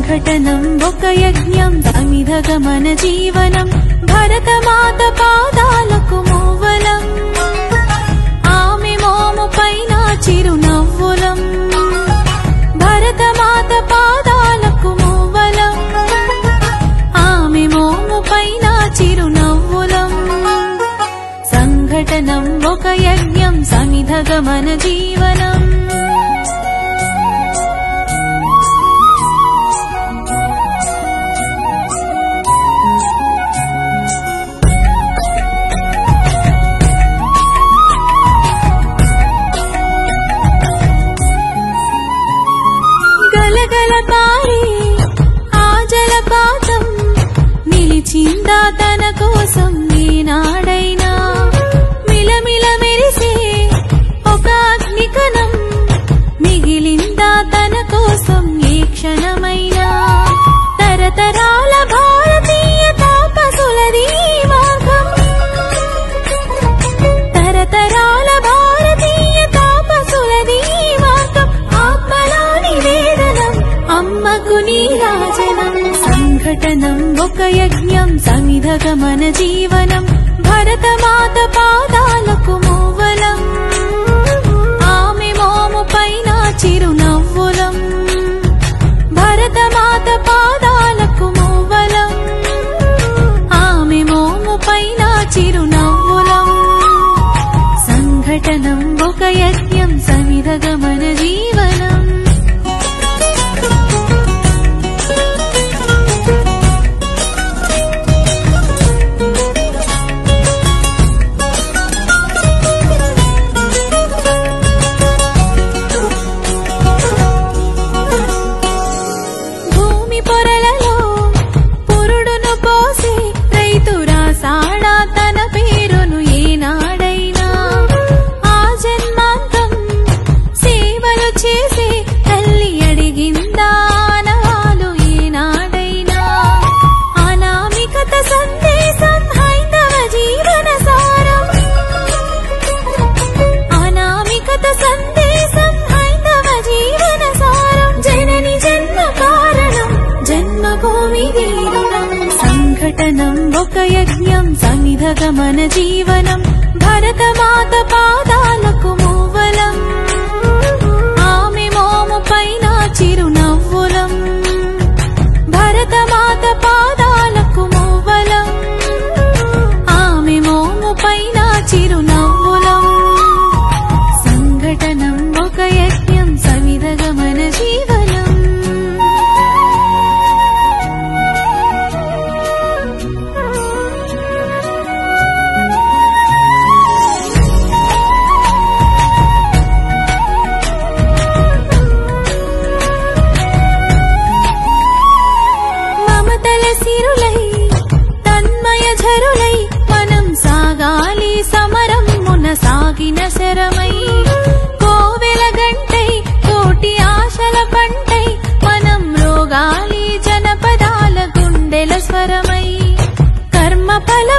సంఘటనం ఒక యజ్ఞం సమిధగమన జీవనం భరతమాత పాదాలకు మూవలం ఆమె మోము పైన చిరునవ్వులం భరతమాత పాదాలకు మూవలం ఆమె మోము పైన చిరునవ్వులం సంఘటనం ఒక యజ్ఞం సమిధగమన జీవనం గలగల పారే ఆ జలపాతం నిలిచిందా తన కోసం ఈనాడైనా మిలమిల మెరిసే ఒక అగ్నికణం మిగిలిందా తన కోసం ఏ క్షణమైనా తరతరాల భారతీయ తాపసులది ఈ మార్గం తరతరాల భారతీయ తాపసులది ఈ మార్గం ఆత్మలో నివేదనం అమ్మకు నీరాజనం సంఘటనం ఒక యజ్ఞం సమిధగమన జీవనం భరతమాత పాదాలకు మూవలం ఆమె మోము పైన చిరునవ్వులం భరతమాత పాదాలకు మూవలం ఆమె మోము పైన చిరునవ్వులం సంఘటనం ఒక యజ్ఞం సమిధగమన జీవనం భూమి పొరలలో పురుడును పోసి రైతు రాసాడా తన పేరును ఏనాడైనా ఆ జన్మాంతం సేవలు చేసే తల్లి అడిగిందా నవాలు ఏనాడైనా అనామికత సందేశం హైందవ జీవన సారం అనామికత సందేశం హైందవ జీవన సారం జనని జన్మ కారణం జన్మభూమి వీరుణం సంఘటనం ఒక యజ్ఞం సమిధగమన జీవనం భరతమాత పాదాలకు మూవలం ఆమె మోము పైన చిరునవ్వులం భరతమాత పాదాలకు మూవలం ఆమె మోము పైన చిరునవ్వులం సంఘటనం ఒక యజ్ఞం సమిధగమన జీవనం మమతల సిరులై తన్మయ ఝరులై మనం సాగాలి సమరం మున సాగిన శరమై కోవెల గంటై కోటి ఆశల పంటై మనం రోగాలి జనపదాల గుండెల స్వరమై కర్మ ఫల